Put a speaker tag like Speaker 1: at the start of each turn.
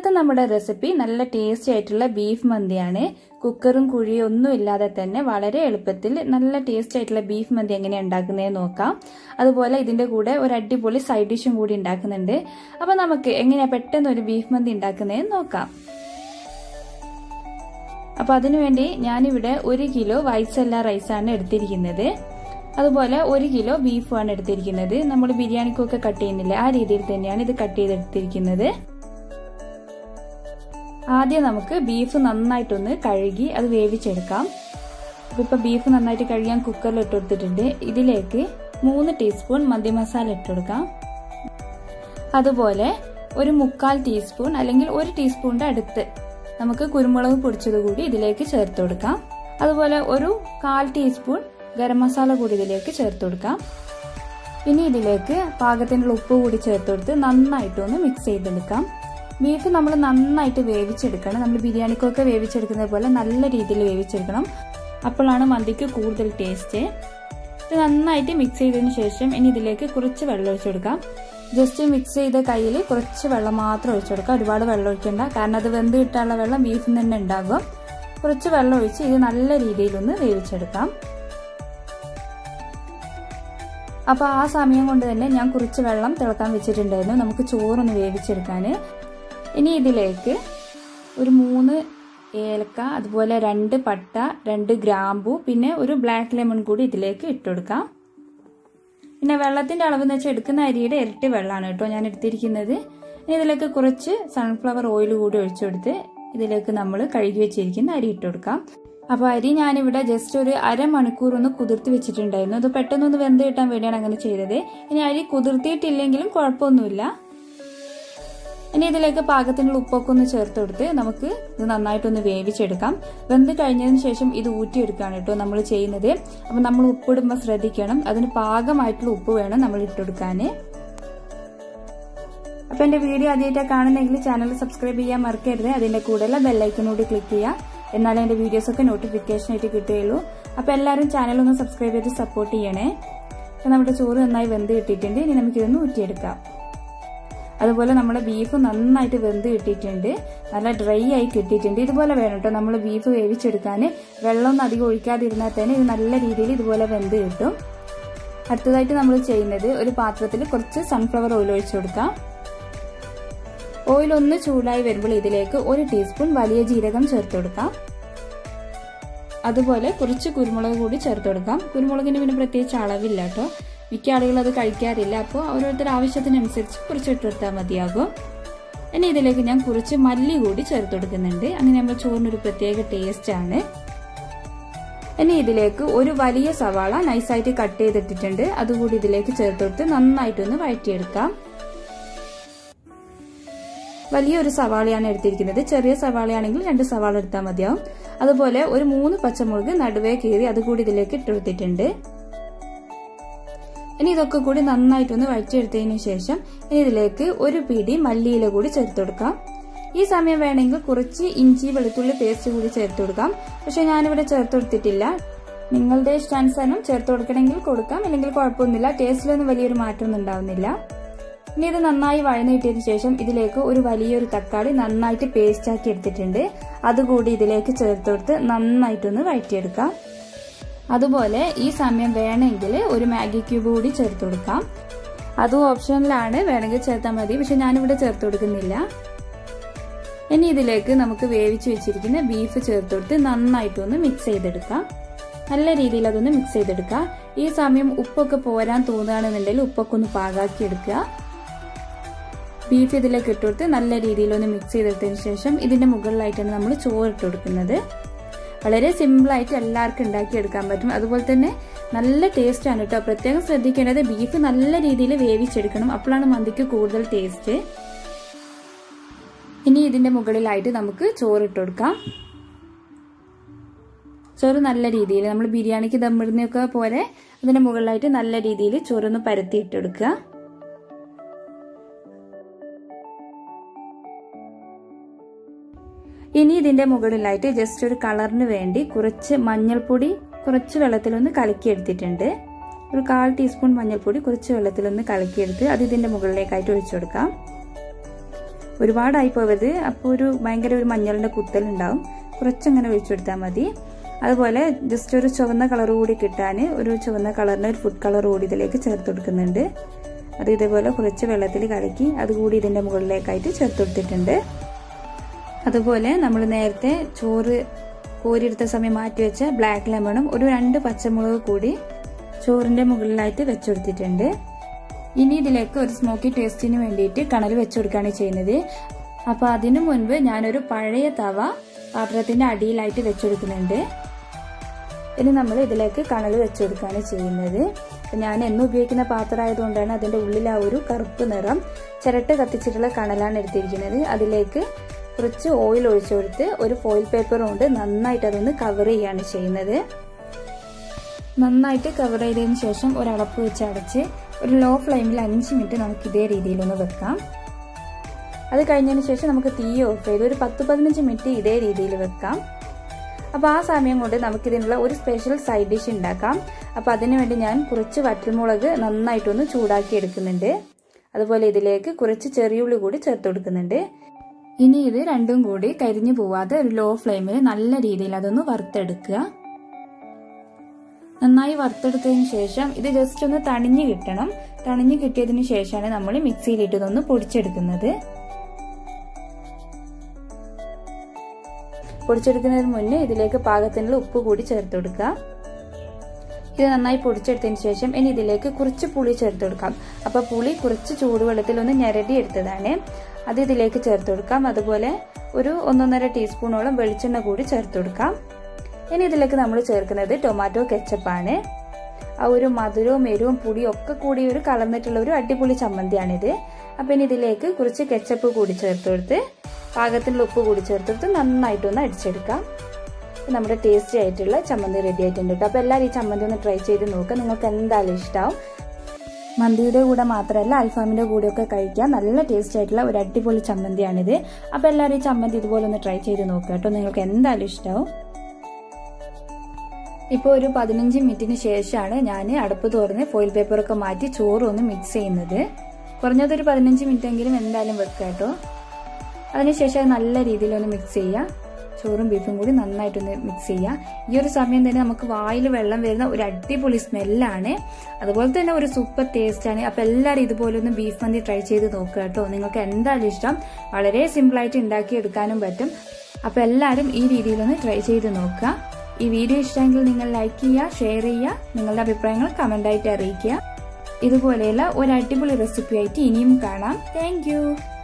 Speaker 1: ഇന്നത്തെ നമ്മുടെ റെസിപ്പി നല്ല ടേസ്റ്റി ആയിട്ടുള്ള ബീഫ് മന്തിയാണ് കുക്കറും കുഴിയും ഒന്നും ഇല്ലാതെ തന്നെ വളരെ എളുപ്പത്തിൽ നല്ല ടേസ്റ്റി ആയിട്ടുള്ള ബീഫ് മന്തി എങ്ങനെയാണ് ഉണ്ടാക്കുന്നതെന്ന് നോക്കാം അതുപോലെ ഇതിന്റെ കൂടെ ഒരു അടിപൊളി സൈഡ് ഡിഷും കൂടി ഉണ്ടാക്കുന്നുണ്ട് അപ്പൊ നമുക്ക് എങ്ങനെയാ പെട്ടെന്ന് ഒരു ബീഫ് മന്തി ഉണ്ടാക്കുന്നതെന്ന് നോക്കാം അപ്പൊ അതിനുവേണ്ടി ഞാനിവിടെ ഒരു കിലോ വൈസല്ല റൈസാണ് എടുത്തിരിക്കുന്നത് അതുപോലെ ഒരു കിലോ ബീഫുമാണ് എടുത്തിരിക്കുന്നത് നമ്മൾ ബിരിയാണിക്കൊക്കെ കട്ട് ചെയ്യുന്നില്ല ആ രീതിയിൽ തന്നെയാണ് ഇത് കട്ട് ചെയ്തെടുത്തിരിക്കുന്നത് ആദ്യം നമുക്ക് ബീഫ് നന്നായിട്ടൊന്ന് കഴുകി അത് വേവിച്ചെടുക്കാം ഇപ്പൊ ബീഫ് നന്നായിട്ട് കഴുകാൻ കുക്കറിൽ ഇട്ട് കൊടുത്തിട്ടുണ്ട് ഇതിലേക്ക് മൂന്ന് ടീസ്പൂൺ മന്തി മസാല ഇട്ടുകൊടുക്കാം അതുപോലെ ഒരു മുക്കാൽ ടീസ്പൂൺ അല്ലെങ്കിൽ ഒരു ടീസ്പൂണിന്റെ അടുത്ത് നമുക്ക് കുരുമുളക് പൊടിച്ചത് കൂടി ഇതിലേക്ക് ചേർത്ത് കൊടുക്കാം അതുപോലെ ഒരു കാൽ ടീസ്പൂൺ ഗരം മസാല കൂടി ഇതിലേക്ക് ചേർത്ത് കൊടുക്കാം ഇനി ഇതിലേക്ക് പാകത്തിനുള്ള ഉപ്പ് കൂടി ചേർത്ത് കൊടുത്ത് നന്നായിട്ടൊന്ന് മിക്സ് ചെയ്തെടുക്കാം ബീഫ് നമ്മൾ നന്നായിട്ട് വേവിച്ചെടുക്കണം നമ്മൾ ബിരിയാണിക്കൊക്കെ വേവിച്ചെടുക്കുന്നത് പോലെ നല്ല രീതിയിൽ വേവിച്ചെടുക്കണം അപ്പോഴാണ് മന്തിക്ക് കൂടുതൽ ടേസ്റ്റ് ഇത് നന്നായിട്ട് മിക്സ് ചെയ്തതിന് ശേഷം ഇനി ഇതിലേക്ക് കുറച്ച് വെള്ളം ഒഴിച്ചു കൊടുക്കാം ജസ്റ്റ് മിക്സ് ചെയ്ത കയ്യിൽ കുറച്ച് വെള്ളം മാത്രം ഒഴിച്ചു കൊടുക്കാം ഒരുപാട് വെള്ളം ഒഴിക്കണ്ട കാരണം അത് വെന്ത് കിട്ടാനുള്ള വെള്ളം ബീഫിൽ തന്നെ ഉണ്ടാകും കുറച്ച് വെള്ളം ഒഴിച്ച് ഇത് നല്ല രീതിയിലൊന്ന് വേവിച്ചെടുക്കാം അപ്പോൾ ആ സമയം കൊണ്ട് തന്നെ ഞാൻ കുറച്ച് വെള്ളം തിളക്കാൻ വെച്ചിട്ടുണ്ടായിരുന്നു നമുക്ക് ചോറൊന്ന് വേവിച്ചെടുക്കാൻ ഇനി ഇതിലേക്ക് ഒരു മൂന്ന് ഏലക്ക അതുപോലെ രണ്ട് പട്ട രണ്ട് ഗ്രാമ്പു പിന്നെ ഒരു ബ്ലാക്ക് ലെമൺ കൂടി ഇതിലേക്ക് ഇട്ടുകൊടുക്കാം പിന്നെ വെള്ളത്തിന്റെ അളവ് എന്ന് വെച്ചാൽ എടുക്കുന്ന അരിയുടെ ഇരട്ടി വെള്ളമാണ് കേട്ടോ ഞാൻ എടുത്തിരിക്കുന്നത് ഇനി ഇതിലേക്ക് കുറച്ച് സൺഫ്ലവർ ഓയിൽ കൂടി ഒഴിച്ചു കൊടുത്ത് ഇതിലേക്ക് നമ്മൾ കഴുകി വെച്ചിരിക്കുന്ന അരി ഇട്ട് കൊടുക്കാം അപ്പോൾ അരി ഞാനിവിടെ ജസ്റ്റ് ഒരു അരമണിക്കൂർ ഒന്ന് കുതിർത്തി വെച്ചിട്ടുണ്ടായിരുന്നു അത് പെട്ടെന്നൊന്ന് വെന്ത് കിട്ടാൻ വേണ്ടിയാണ് അങ്ങനെ ചെയ്തത് ഇനി അരി കുതിർത്തിയിട്ടില്ലെങ്കിലും കുഴപ്പമൊന്നുമില്ല ഇനി ഇതിലേക്ക് പാകത്തിനുള്ള ഉപ്പൊക്കെ ഒന്ന് ചേർത്ത് കൊടുത്ത് നമുക്ക് ഇത് നന്നായിട്ടൊന്ന് വേവിച്ചെടുക്കാം വെന്ത് കഴിഞ്ഞതിന് ശേഷം ഇത് ഊറ്റിയെടുക്കുകയാണ് കേട്ടോ നമ്മൾ ചെയ്യുന്നത് അപ്പം നമ്മൾ ഉപ്പിടുമ്പോൾ ശ്രദ്ധിക്കണം അതിന് പാകമായിട്ടുള്ള ഉപ്പ് വേണം നമ്മൾ ഇട്ടുകൊടുക്കാൻ അപ്പം എൻ്റെ വീഡിയോ ആദ്യമായിട്ടാണ് കാണുന്നെങ്കിൽ ചാനൽ സബ്സ്ക്രൈബ് ചെയ്യാൻ മറക്കരുത് അതിൻ്റെ കൂടെയുള്ള ബെല്ലൈക്കനോട് ക്ലിക്ക് ചെയ്യുക എന്നാലേ എൻ്റെ വീഡിയോസൊക്കെ നോട്ടിഫിക്കേഷൻ ആയിട്ട് കിട്ടുകയുള്ളൂ അപ്പോൾ എല്ലാവരും ചാനൽ ഒന്ന് സബ്സ്ക്രൈബ് ചെയ്ത് സപ്പോർട്ട് ചെയ്യണേ അപ്പം നമ്മുടെ ചോറ് നന്നായി വെന്ത് കിട്ടിയിട്ടുണ്ട് ഇനി നമുക്കിതൊന്ന് ഊറ്റിയെടുക്കാം അതുപോലെ നമ്മുടെ ബീഫ് നന്നായിട്ട് വെന്ത് കിട്ടിയിട്ടുണ്ട് നല്ല ഡ്രൈ ആയി കിട്ടിയിട്ടുണ്ട് ഇതുപോലെ വേണം കേട്ടോ നമ്മൾ ബീഫ് വേവിച്ചെടുക്കാൻ വെള്ളമൊന്നും അധികം ഒഴിക്കാതിരുന്നാൽ തന്നെ ഇത് നല്ല രീതിയിൽ ഇതുപോലെ വെന്ത് കിട്ടും അടുത്തതായിട്ട് നമ്മൾ ചെയ്യുന്നത് ഒരു പാത്രത്തിൽ കുറച്ച് സൺഫ്ലവർ ഓയിൽ ഒഴിച്ചു കൊടുക്കാം ഓയിൽ ഒന്ന് ചൂടായി വരുമ്പോൾ ഇതിലേക്ക് ഒരു ടീസ്പൂൺ വലിയ ജീരകം ചേർത്ത് കൊടുക്കാം അതുപോലെ കുറച്ച് കുരുമുളക് കൂടി ചേർത്ത് കൊടുക്കാം കുരുമുളകിന് പിന്നെ പ്രത്യേകിച്ച് അളവില്ല കേട്ടോ മിക്ക ആളുകളും അത് കഴിക്കാറില്ല അപ്പോൾ ഓരോരുത്തരുടെ ആവശ്യത്തിനനുസരിച്ച് കുറച്ച് ഇട്ടെടുത്താൽ മതിയാകും ഇനി ഇതിലേക്ക് ഞാൻ കുറച്ച് മല്ലി കൂടി ചേർത്ത് കൊടുക്കുന്നുണ്ട് അങ്ങനെ നമ്മൾ ചോറിനൊരു പ്രത്യേക ടേസ്റ്റ് ആണ് ഇനി ഇതിലേക്ക് ഒരു വലിയ സവാള നൈസായിട്ട് കട്ട് ചെയ്തിട്ടിട്ടുണ്ട് അതുകൂടി ഇതിലേക്ക് ചേർത്ത് കൊടുത്ത് നന്നായിട്ടൊന്ന് വഴറ്റിയെടുക്കാം വലിയൊരു സവാളയാണ് എടുത്തിരിക്കുന്നത് ചെറിയ സവാളയാണെങ്കിൽ രണ്ട് സവാള എടുത്താൽ മതിയാവും അതുപോലെ ഒരു മൂന്ന് പച്ചമുളക് നടുവേ കീറി അതുകൂടി ഇതിലേക്ക് ഇട്ടെടുത്തിട്ടുണ്ട് ഇനി ഇതൊക്കെ കൂടി നന്നായിട്ടൊന്ന് വഴറ്റിയെടുത്തതിന് ശേഷം ഇനി ഇതിലേക്ക് ഒരു പിടി മല്ലിയില കൂടി ചേർത്ത് കൊടുക്കാം ഈ സമയം വേണമെങ്കിൽ കുറച്ച് ഇഞ്ചി വെളുത്തുള്ളി പേസ്റ്റ് കൂടി ചേർത്ത് കൊടുക്കാം പക്ഷെ ഞാനിവിടെ ചേർത്ത് കൊടുത്തിട്ടില്ല നിങ്ങളുടെ ഇഷ്ടാനുസരണം ചേർത്ത് കൊടുക്കണമെങ്കിൽ കൊടുക്കാം അല്ലെങ്കിൽ കുഴപ്പമൊന്നുമില്ല ടേസ്റ്റിലൊന്നും വലിയൊരു മാറ്റമൊന്നും ഉണ്ടാവുന്നില്ല ഇനി ഇത് നന്നായി വഴന്നു കിട്ടിയതിന് ശേഷം ഇതിലേക്ക് ഒരു വലിയൊരു തക്കാളി നന്നായിട്ട് പേസ്റ്റ് ആക്കി എടുത്തിട്ടുണ്ട് അതുകൂടി ഇതിലേക്ക് ചേർത്ത് കൊടുത്ത് നന്നായിട്ടൊന്ന് വഴറ്റിയെടുക്കാം അതുപോലെ ഈ സമയം വേണമെങ്കിൽ ഒരു മാഗി ക്യൂബ് കൂടി ചേർത്ത് കൊടുക്കാം അതും ഓപ്ഷനിലാണ് വേണമെങ്കിൽ ചേർത്താൽ മതി പക്ഷെ ഞാനിവിടെ ചേർത്ത് കൊടുക്കുന്നില്ല ഇനി ഇതിലേക്ക് നമുക്ക് വേവിച്ച് വെച്ചിരിക്കുന്ന ബീഫ് ചേർത്ത് കൊടുത്ത് നന്നായിട്ടൊന്ന് മിക്സ് ചെയ്തെടുക്കാം നല്ല രീതിയിൽ അതൊന്ന് മിക്സ് ചെയ്തെടുക്കാം ഈ സമയം ഉപ്പൊക്കെ പോരാൻ തോന്നുകയാണെന്നുണ്ടെങ്കിൽ ഉപ്പൊക്കെ ഒന്ന് പാകാക്കി എടുക്കുക ബീഫ് ഇതിലേക്ക് ഇട്ടുകൊടുത്ത് നല്ല രീതിയിൽ ഒന്ന് മിക്സ് ചെയ്തെടുത്തതിന് ശേഷം ഇതിന്റെ മുകളിലായിട്ടാണ് നമ്മൾ ചോറ് ഇട്ട് കൊടുക്കുന്നത് വളരെ സിമ്പിളായിട്ട് എല്ലാവർക്കും ഉണ്ടാക്കിയെടുക്കാൻ പറ്റും അതുപോലെ തന്നെ നല്ല ടേസ്റ്റ് ആണ് കേട്ടോ പ്രത്യേകം ശ്രദ്ധിക്കേണ്ടത് ബീഫ് നല്ല രീതിയിൽ വേവിച്ചെടുക്കണം അപ്പോഴാണ് മന്തിക്ക് കൂടുതൽ ടേസ്റ്റ് ഇനി ഇതിന്റെ മുകളിലായിട്ട് നമുക്ക് ചോറ് ഇട്ട് കൊടുക്കാം ചോറ് നല്ല രീതിയിൽ നമ്മൾ ബിരിയാണിക്ക് ദമ്മിടുന്നൊക്കെ പോലെ അതിന്റെ മുകളിലായിട്ട് നല്ല രീതിയിൽ ചോറൊന്ന് പരത്തി ഇട്ടെടുക്കുക ഇനി ഇതിന്റെ മുകളിലായിട്ട് ജസ്റ്റ് ഒരു കളറിന് വേണ്ടി കുറച്ച് മഞ്ഞൾപ്പൊടി കുറച്ച് വെള്ളത്തിലൊന്ന് കലക്കിയെടുത്തിട്ടുണ്ട് ഒരു കാൽ ടീസ്പൂൺ മഞ്ഞൾപ്പൊടി കുറച്ച് വെള്ളത്തിലൊന്ന് കലക്കിയെടുത്ത് അത് ഇതിന്റെ മുകളിലേക്കായിട്ട് ഒഴിച്ചു കൊടുക്കാം ഒരുപാടായി പോവരുത് അപ്പോൾ ഒരു ഭയങ്കര ഒരു മഞ്ഞളിൻ്റെ കുത്തലുണ്ടാവും കുറച്ചങ്ങനെ ഒഴിച്ചു കൊടുത്താൽ മതി അതുപോലെ ജസ്റ്റ് ഒരു ചുവന്ന കളർ കൂടി കിട്ടാൻ ഒരു ചുവന്ന കളറിന് ഒരു ഫുഡ് കളർ കൂടി ഇതിലേക്ക് ചേർത്ത് കൊടുക്കുന്നുണ്ട് അത് ഇതേപോലെ കുറച്ച് വെള്ളത്തിൽ കലക്കി അതുകൂടി ഇതിൻ്റെ മുകളിലേക്കായിട്ട് ചേർത്ത് കൊടുത്തിട്ടുണ്ട് അതുപോലെ നമ്മൾ നേരത്തെ ചോറ് കോരിയെടുത്ത സമയം മാറ്റി വെച്ച ബ്ലാക്ക് ലെമണും ഒരു രണ്ട് പച്ചമുളക് കൂടി ചോറിൻ്റെ മുകളിലായിട്ട് വെച്ചുകൊടുത്തിട്ടുണ്ട് ഇനി ഇതിലേക്ക് ഒരു സ്മോക്കി ടേസ്റ്റിന് വേണ്ടിയിട്ട് കണൽ വെച്ചുകൊടുക്കുകയാണ് ചെയ്യുന്നത് അപ്പോൾ അതിനു മുൻപ് ഞാനൊരു പഴയ തവ പാത്രത്തിൻ്റെ അടിയിലായിട്ട് വെച്ചുകൊടുക്കുന്നുണ്ട് ഇനി നമ്മൾ ഇതിലേക്ക് കണൽ വെച്ചുകൊടുക്കുകയാണ് ചെയ്യുന്നത് ഞാൻ എന്നും ഉപയോഗിക്കുന്ന പാത്രമായതുകൊണ്ടാണ് അതിൻ്റെ ഉള്ളിൽ ആ ഒരു കറുപ്പ് നിറം ചിരട്ട കത്തിച്ചിട്ടുള്ള കണലാണ് എടുത്തിരിക്കുന്നത് അതിലേക്ക് കുറച്ച് ഓയിൽ ഒഴിച്ചു കൊടുത്ത് ഒരു ഫോയിൽ പേപ്പർ കൊണ്ട് നന്നായിട്ട് അതൊന്ന് കവർ ചെയ്യാണ് ചെയ്യുന്നത് നന്നായിട്ട് കവർ ചെയ്തതിന് ശേഷം ഒരു അടപ്പ് വെച്ച് അടച്ച് ഒരു ലോ ഫ്ലെയിമിൽ അഞ്ച് മിനിറ്റ് നമുക്ക് ഇതേ രീതിയിലൊന്ന് വെക്കാം അത് കഴിഞ്ഞതിന് ശേഷം നമുക്ക് തീ ഓഫ് ചെയ്ത് ഒരു പത്ത് പതിനഞ്ച് മിനിറ്റ് ഇതേ രീതിയിൽ വെക്കാം അപ്പോൾ ആ സമയം കൊണ്ട് നമുക്കിതിനുള്ള ഒരു സ്പെഷ്യൽ സൈഡ് ഡിഷ് ഉണ്ടാക്കാം അപ്പോൾ അതിനു വേണ്ടി ഞാൻ കുറച്ച് വറ്റൽമുളക് നന്നായിട്ടൊന്ന് ചൂടാക്കി എടുക്കുന്നുണ്ട് അതുപോലെ ഇതിലേക്ക് കുറച്ച് ചെറിയുള്ളി കൂടി ചേർത്ത് കൊടുക്കുന്നുണ്ട് ഇനി ഇത് രണ്ടും കൂടി കരിഞ്ഞു പോവാതെ ഒരു ലോ ഫ്ലെയിമിൽ നല്ല രീതിയിൽ അതൊന്ന് വറുത്തെടുക്കുക നന്നായി വറുത്തെടുത്തതിന് ശേഷം ഇത് ജസ്റ്റ് ഒന്ന് തണിഞ്ഞു കിട്ടണം തണിഞ്ഞു കിട്ടിയതിന് ശേഷമാണ് നമ്മൾ മിക്സിയിലിട്ട് ഇതൊന്ന് പൊടിച്ചെടുക്കുന്നത് പൊടിച്ചെടുക്കുന്നതിന് മുന്നേ ഇതിലേക്ക് പാകത്തിനുള്ള ഉപ്പ് കൂടി ചേർത്ത് കൊടുക്കുക ഇത് നന്നായി പൊടിച്ചെടുത്തതിന് ശേഷം ഇനി ഇതിലേക്ക് കുറച്ച് പുളി ചേർത്ത് കൊടുക്കാം അപ്പോൾ പുളി കുറച്ച് ചൂടുവെള്ളത്തിൽ ഒന്ന് ഞെരടി എടുത്തതാണ് അത് ഇതിലേക്ക് ചേർത്ത് കൊടുക്കാം അതുപോലെ ഒരു ഒന്നൊന്നര ടീസ്പൂണോളം വെളിച്ചെണ്ണ കൂടി ചേർത്ത് കൊടുക്കാം ഇനി ഇതിലേക്ക് നമ്മൾ ചേർക്കുന്നത് ടൊമാറ്റോ കെച്ചപ്പാണ് ആ ഒരു മധുരവും എരിവും പുളിയും ഒക്കെ കൂടി ഒരു കലർന്നിട്ടുള്ള ഒരു അടിപൊളി ചമ്മന്തിയാണിത് അപ്പം ഇനി ഇതിലേക്ക് കുറച്ച് കെച്ചപ്പ് കൂടി ചേർത്ത് കൊടുത്ത് പാകത്തിനുള്ള ഉപ്പ് കൂടി ചേർത്ത് കൊടുത്ത് നന്നായിട്ടൊന്ന് അടിച്ചെടുക്കാം നമ്മുടെ ടേസ്റ്റി ആയിട്ടുള്ള ചമ്മന്തി റെഡി ആയിട്ടുണ്ട് കേട്ടോ അപ്പോൾ എല്ലാവരും ഈ ചമ്മന്തി ഒന്ന് ട്രൈ ചെയ്ത് നോക്കുക നിങ്ങൾക്ക് എന്തായാലും ഇഷ്ടമാവും മന്തിയുടെ കൂടെ മാത്രമല്ല അൽഫാമിൻ്റെ കൂടെയൊക്കെ കഴിക്കാൻ നല്ല ടേസ്റ്റ് ആയിട്ടുള്ള ഒരു അടിപൊളി ചമ്മന്തിയാണിത് അപ്പോൾ എല്ലാവരും ഈ ചമ്മന്തി ഇതുപോലെ ഒന്ന് ട്രൈ ചെയ്ത് നോക്കുക കേട്ടോ നിങ്ങൾക്ക് എന്തായാലും ഇഷ്ടമാവും ഇപ്പോൾ ഒരു പതിനഞ്ച് മിനിറ്റിന് ശേഷമാണ് ഞാൻ അടുപ്പ് തുറന്ന് ഫോയിൽ പേപ്പറൊക്കെ മാറ്റി ചോറ് ഒന്ന് മിക്സ് ചെയ്യുന്നത് കുറഞ്ഞതൊരു പതിനഞ്ച് മിനിറ്റ് എങ്കിലും എന്തായാലും വെക്കുക കേട്ടോ അതിനുശേഷം നല്ല രീതിയിലൊന്ന് മിക്സ് ചെയ്യുക ചോറും ബീഫും കൂടി നന്നായിട്ടൊന്ന് മിക്സ് ചെയ്യുക ഈ ഒരു സമയം തന്നെ നമുക്ക് വായിൽ വെള്ളം വരുന്ന ഒരു അടിപൊളി സ്മെല്ലാണ് അതുപോലെ തന്നെ ഒരു സൂപ്പർ ടേസ്റ്റാണ് അപ്പോൾ എല്ലാവരും ഇതുപോലെ ഒന്ന് ബീഫ് മന്തി ട്രൈ ചെയ്ത് നോക്കുക കേട്ടോ നിങ്ങൾക്ക് എന്തായാലും ഇഷ്ടം വളരെ സിമ്പിളായിട്ട് ഉണ്ടാക്കി എടുക്കാനും പറ്റും അപ്പോൾ എല്ലാവരും ഈ രീതിയിലൊന്ന് ട്രൈ ചെയ്ത് നോക്കുക ഈ വീഡിയോ ഇഷ്ടമെങ്കിൽ നിങ്ങൾ ലൈക്ക് ചെയ്യുക ഷെയർ ചെയ്യുക നിങ്ങളുടെ അഭിപ്രായങ്ങൾ കമൻ്റായിട്ട് അറിയിക്കുക ഇതുപോലെയുള്ള ഒരു അടിപൊളി റെസിപ്പി ആയിട്ട് ഇനിയും കാണാം താങ്ക്